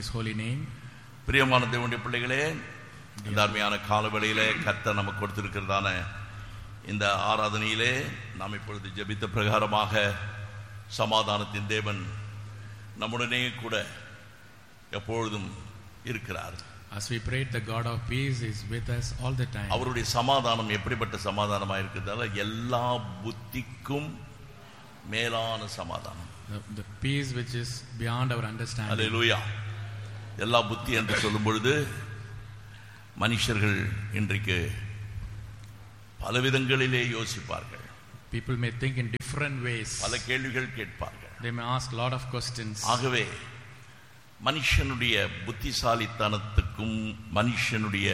his holy name. பிரியமான தேவனுடைய பிள்ளைகளே இந்த அருமையான காலவெளியிலே கர்த்தர் நமக்கு கொடுத்திருக்கிறதான இந்த ஆராதனையிலே நாம் இப்பொழுது ஜெபித்த பிரகாரமாக சமாதானத்தின் தேவன் நம்முடனே கூட எப்பொழுதும் இருக்கிறார் As we prayed, the God of peace is with us all the time. அவருடைய சமாதானம் எப்படிப்பட்ட சமாதானமாக இருக்கிறதால எல்லா புத்திக்கும் மேலான சமாதானம் The, the peace which is beyond our understanding. அல்லேலூயா எல்லா புத்தி என்று சொல்லும் பொழுது மனுஷர்கள் இன்றைக்கு பலவிதங்களிலே யோசிப்பார்கள் People may think in different ways. பல கேள்விகள் கேட்பார்கள் They may ask a lot of questions. ஆகவே மனுஷனுடைய புத்திசாலித்தனத்துக்கும் மனுஷனுடைய